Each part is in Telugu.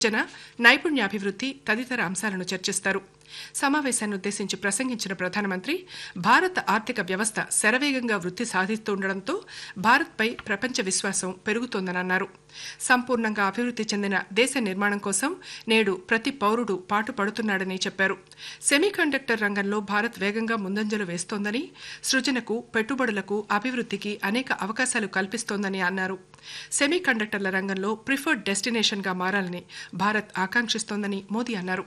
జన నైపుణ్యాభివృద్ధి తదితర అంశాలను చర్చిస్తారు సమావేశాన్ని ఉద్దేశించి ప్రసంగించిన ప్రధానమంత్రి భారత ఆర్థిక వ్యవస్థ శరవేగంగా వృద్ధి సాధిస్తుండటంతో భారత్పై ప్రపంచ విశ్వాసం పెరుగుతోందని అన్నారు సంపూర్ణంగా అభివృద్ధి చెందిన దేశ నిర్మాణం కోసం నేడు ప్రతి పౌరుడు పాటుపడుతున్నాడని చెప్పారు సెమీకండక్టర్ రంగంలో భారత్ వేగంగా ముందంజలు వేస్తోందని సృజనకు పెట్టుబడులకు అభివృద్ధికి అనేక అవకాశాలు కల్పిస్తోందని అన్నారు సెమీకండక్టర్ల రంగంలో ప్రిఫర్డ్ డెస్టినేషన్గా మారాలని భారత్ ఆకాంక్షిస్తోందని మోదీ అన్నారు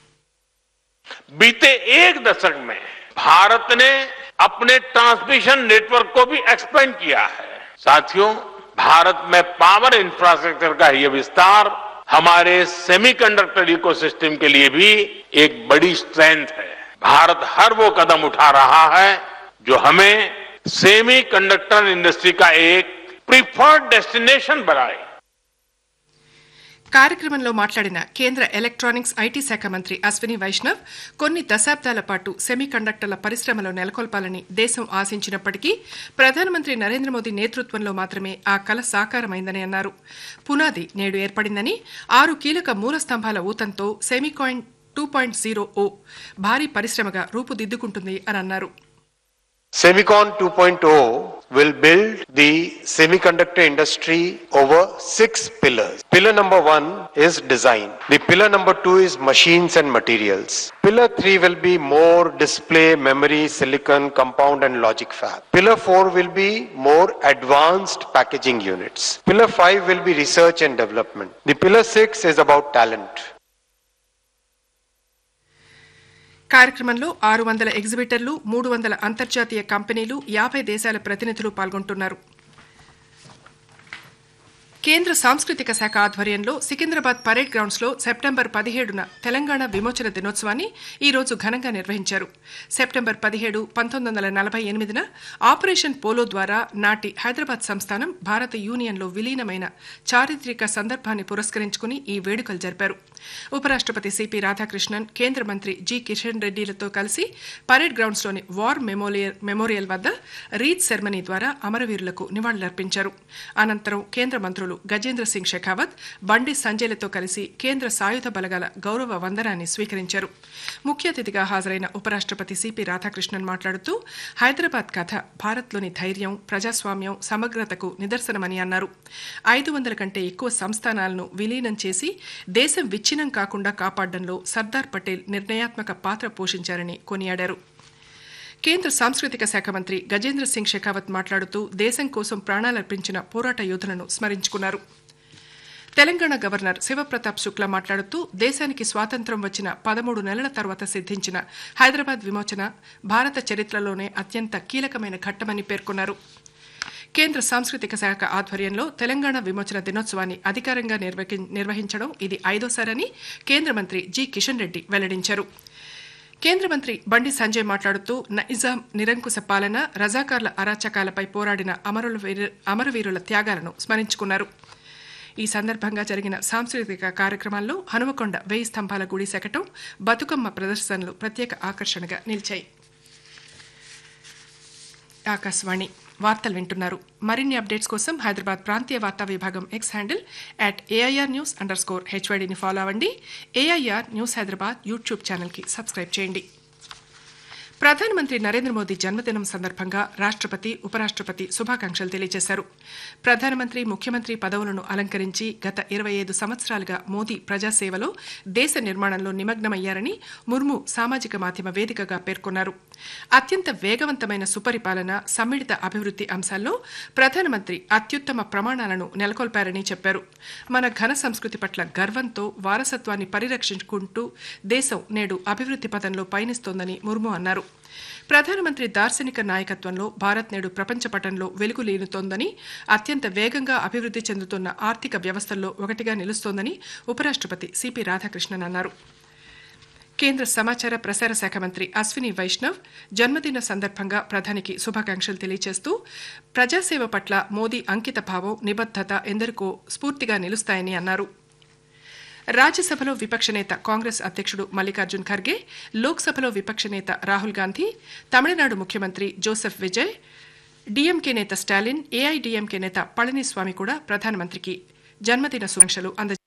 बीते एक दशक में भारत ने अपने ट्रांसमिशन नेटवर्क को भी एक्सपेंड किया है साथियों भारत में पावर इंफ्रास्ट्रक्चर का यह विस्तार हमारे सेमीकंडक्टर इकोसिस्टम के लिए भी एक बड़ी स्ट्रेंथ है भारत हर वो कदम उठा रहा है जो हमें सेमीकंडक्टर इंडस्ट्री का एक प्रिफर्ड डेस्टिनेशन बनाए కార్యక్రమంలో మాట్లాడిన కేంద్ర ఎలక్ట్రానిక్స్ ఐటీ శాఖ మంత్రి అశ్విని వైష్ణవ్ కొన్ని దశాబ్దాల పాటు సెమీ కండక్టర్ల పరిశ్రమలో నెలకొల్పాలని దేశం ఆశించినప్పటికీ ప్రధానమంత్రి నరేంద్ర మోదీ నేతృత్వంలో మాత్రమే ఆ కల సాకారమైందని అన్నారు పునాది నేడు ఏర్పడిందని ఆరు కీలక మూల స్తంభాల ఊతంతో సెమీకాయిన్ టూ పాయింట్ జీరో ఓ భారీ పరిశ్రమగా రూపుదిద్దుకుంటుంది అని అన్నారు Semicon 2.0 will build the semiconductor industry over six pillars. Pillar number one is design. The pillar number two is machines and materials. Pillar three will be more display, memory, silicon, compound and logic fab. Pillar four will be more advanced packaging units. Pillar five will be research and development. The pillar six is about talent. కార్యక్రమంలో ఆరు వందల ఎగ్జిబిటర్లు మూడు వందల అంతర్జాతీయ కంపెనీలు యాభై దేశాల ప్రతినిధులు పాల్గొంటున్నారు కేంద్ర సాంస్కృతిక శాఖ ఆధ్వర్యంలో సికింద్రాబాద్ పరేడ్ గ్రౌండ్స్ లో సెప్టెంబర్ పదిహేడున తెలంగాణ విమోచన దినోత్సవాన్ని ఈ రోజు ఘనంగా నిర్వహించారు సెప్టెంబర్ పదిహేడు పంతొమ్మిది వందల నలభై ఎనిమిదిన ఆపరేషన్ పోలో ద్వారా నాటి హైదరాబాద్ సంస్థానం భారత యూనియన్లో విలీనమైన చారిత్రక సందర్భాన్ని పురస్కరించుకుని ఈ వేడుకలు జరిపారు ఉపరాష్ట్రపతి సిపి రాధాకృష్ణన్ కేంద్ర మంత్రి జి కిషన్ రెడ్డిలతో కలిసి పరేడ్ గ్రౌండ్స్లోని వార్ మెమోరియల్ మెమోరియల్ వద్ద రీత్ సెర్మనీ ద్వారా అమరవీరులకు నివాళులర్పించారు అనంతరం కేంద్ర మంత్రులు గజేంద్ర సింగ్ షెకావత్ బండి సంజయ్లతో కలిసి కేంద్ర సాయుధ బలగాల గౌరవ వందనాన్ని స్వీకరించారు ముఖ్య అతిథిగా హాజరైన ఉపరాష్ట్రపతి సిపి రాధాకృష్ణన్ మాట్లాడుతూ హైదరాబాద్ కథ భారత్లోని ధైర్యం ప్రజాస్వామ్యం సమగ్రతకు నిదర్శనమని అన్నారు ఐదు వందల కంటే ఎక్కువ సంస్థానాలను విలీనం చేసి దేశం విచ్ఛిన్నం కాకుండా కాపాడడంలో సర్దార్ పటేల్ నిర్ణయాత్మక పాత్ర పోషించారని కొనియాడారు కేంద్ర సాంస్కృతిక శాఖ మంత్రి గజేంద్ర సింగ్ షెకావత్ మాట్లాడుతూ దేశం కోసం ప్రాణాలర్పించిన పోరాట యోధులను స్మరించుకున్నారు తెలంగాణ గవర్నర్ శివప్రతాప్ శుక్లా మాట్లాడుతూ దేశానికి స్వాతంత్ర్యం వచ్చిన పదమూడు నెలల తర్వాత సిద్ధించిన హైదరాబాద్ విమోచన భారత చరిత్రలోనే అత్యంత కీలకమైన ఘట్టమని పేర్కొన్నారు కేంద్ర సాంస్కృతిక శాఖ ఆధ్వర్యంలో తెలంగాణ విమోచన దినోత్సవాన్ని అధికారంగా నిర్వకి- నిర్వహించడం ఇది ఐదోసారని కేంద్ర మంత్రి జి కిషన్ రెడ్డి వెల్లడించారు కేంద్ర మంత్రి బండి సంజయ్ మాట్లాడుతూ నైజాం నిరంకుశ పాలన రజాకార్ల అరాచకాలపై పోరాడిన అమరుల వీరు- అమరవీరుల త్యాగాలను స్మరించుకున్నారు ఈ సందర్భంగా జరిగిన సాంస్కృతిక కార్యక్రమాల్లో హనుమకొండ వెయ్యి స్తంభాల గుడి శకటం బతుకమ్మ ప్రదర్శనలు ప్రత్యేక ఆకర్షణగా నిలిచాయి ఆకాశవాణి వార్తలు వింటున్నారు మరిన్ని అప్డేట్స్ కోసం హైదరాబాద్ ప్రాంతీయ వార్తా విభాగం X handle at AIR news under score హెచ్వైడిని ఫాలో అవ్వండి ఏఐఆర్ న్యూస్ హైదరాబాద్ యూట్యూబ్ ఛానల్కి సబ్స్క్రైబ్ చేయండి ప్రధానమంత్రి నరేంద్ర మోదీ జన్మదినం సందర్భంగా రాష్ట్రపతి ఉపరాష్ట్రపతి శుభాకాంక్షలు తెలియజేశారు ప్రధానమంత్రి ముఖ్యమంత్రి పదవులను అలంకరించి గత ఇరవై ఐదు సంవత్సరాలుగా మోదీ ప్రజాసేవలో దేశ నిర్మాణంలో నిమగ్నమయ్యారని ముర్ము సామాజిక మాధ్యమ వేదికగా పేర్కొన్నారు అత్యంత వేగవంతమైన సుపరిపాలన సమ్మిళిత అభివృద్ధి అంశాల్లో ప్రధానమంత్రి అత్యుత్తమ ప్రమాణాలను నెలకొల్పారని చెప్పారు మన ఘన సంస్కృతి పట్ల గర్వంతో వారసత్వాన్ని పరిరక్షించుకుంటూ దేశం నేడు అభివృద్ధి పథంలో పయనిస్తోందని ముర్ము అన్నారు ప్రధానమంత్రి దార్శనిక నాయకత్వంలో భారత్ నేడు ప్రపంచ పటంలో వెలుగులీనుతోందని అత్యంత వేగంగా అభివృద్ధి చెందుతున్న ఆర్థిక వ్యవస్థల్లో ఒకటిగా నిలుస్తోందని ఉపరాష్ట్రపతి సిపి రాధాకృష్ణన్ అన్నారు కేంద్ర సమాచార ప్రసార శాఖ మంత్రి అశ్విని వైష్ణవ్ జన్మదిన సందర్భంగా ప్రధానికి శుభాకాంక్షలు తెలియజేస్తూ ప్రజాసేవ పట్ల మోదీ అంకిత భావం నిబద్ధత ఎందరికో స్ఫూర్తిగా నిలుస్తాయని అన్నారు రాజ్యసభలో విపక్ష నేత కాంగ్రెస్ అధ్యక్షుడు మల్లికార్జున్ ఖర్గే లోక్సభలో విపక్ష నేత రాహుల్ గాంధీ తమిళనాడు ముఖ్యమంత్రి జోసెఫ్ విజయ్ డీఎంకే నేత స్టాలిన్ ఏఐడీఎంకే నేత పళనిస్వామి కూడా ప్రధానమంత్రికి జన్మదిన శుభాకాంక్షలు అందజేశారు